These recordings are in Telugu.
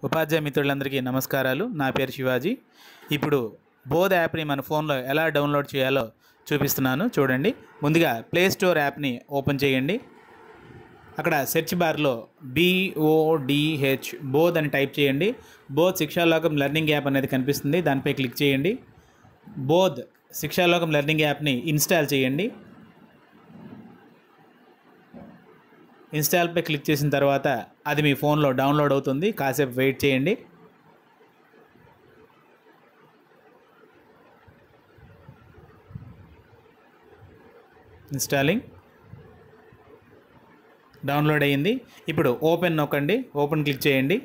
ఉపాధ్యాయ మిత్రులందరికీ నమస్కారాలు నా పేరు శివాజీ ఇప్పుడు బోధ్ యాప్ని మన ఫోన్లో ఎలా డౌన్లోడ్ చేయాలో చూపిస్తున్నాను చూడండి ముందుగా ప్లే స్టోర్ యాప్ని ఓపెన్ చేయండి అక్కడ సెర్చ్ బార్లో బీఓడిహెచ్ బోధ్ అని టైప్ చేయండి బోధ్ శిక్షాలోకం లెర్నింగ్ యాప్ అనేది కనిపిస్తుంది దానిపై క్లిక్ చేయండి బోధ్ శిక్షాలోకం లెర్నింగ్ యాప్ని ఇన్స్టాల్ చేయండి ఇన్స్టాల్పై క్లిక్ చేసిన తర్వాత అది మీ ఫోన్లో డౌన్లోడ్ అవుతుంది కాసేపు వెయిట్ చేయండి ఇన్స్టాలింగ్ డౌన్లోడ్ అయ్యింది ఇప్పుడు ఓపెన్ నొక్కండి ఓపెన్ క్లిక్ చేయండి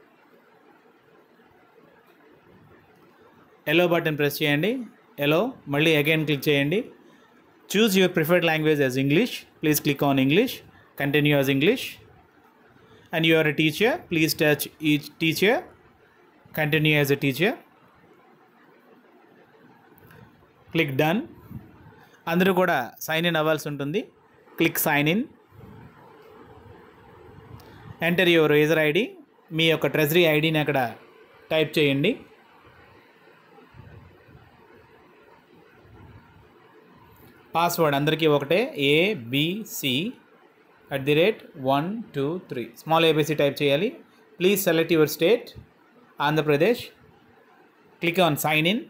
ఎలో బటన్ ప్రెస్ చేయండి ఎలో మళ్ళీ అగైన్ క్లిక్ చేయండి choose your preferred language as English please click on English continue as English and you are a teacher please touch ఈ teacher continue as a teacher click done అందరూ కూడా సైన్ ఇన్ అవ్వాల్సి ఉంటుంది click sign in enter your user ID మీ యొక్క ట్రెజరీ ఐడిని అక్కడ టైప్ చేయండి పాస్వర్డ్ అందరికీ ఒకటే ABC at the rate one two three small ABC type చేయాలి please select your state Andhra Pradesh click on sign in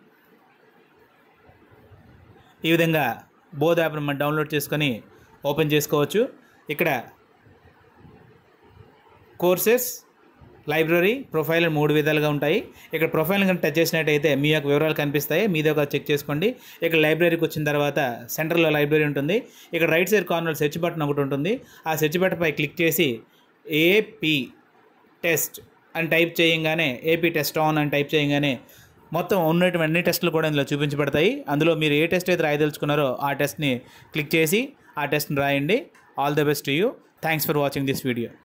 ఈ విధంగా బోధ్ యాప్ను మనం డౌన్లోడ్ చేసుకొని ఓపెన్ చేసుకోవచ్చు ఇక్కడ కోర్సెస్ లైబ్రరీ ప్రొఫైల్ అని మూడు విధాలుగా ఉంటాయి ఇక్కడ ప్రొఫైల్ కనుక టచ్ చేసినట్టయితే మీ యొక్క వివరాలు కనిపిస్తాయి మీది ఒక చెక్ చేసుకోండి ఇక్కడ లైబ్రరీకి వచ్చిన తర్వాత సెంటర్లో లైబ్రరీ ఉంటుంది ఇక్కడ right side corner search button ఒకటి ఉంటుంది ఆ సెర్చ్ బటన్పై క్లిక్ చేసి ఏపీ టెస్ట్ అని టైప్ చేయంగానే ఏపీ టెస్ట్ ఆన్ అని టైప్ చేయంగానే మొత్తం ఉన్నటువంటి అన్ని టెస్టులు కూడా ఇందులో చూపించబడతాయి అందులో మీరు ఏ టెస్ట్ అయితే రాయదలుచుకున్నారో ఆ టెస్ట్ని క్లిక్ చేసి ఆ టెస్ట్ని రాయండి all the best you thanks for watching this video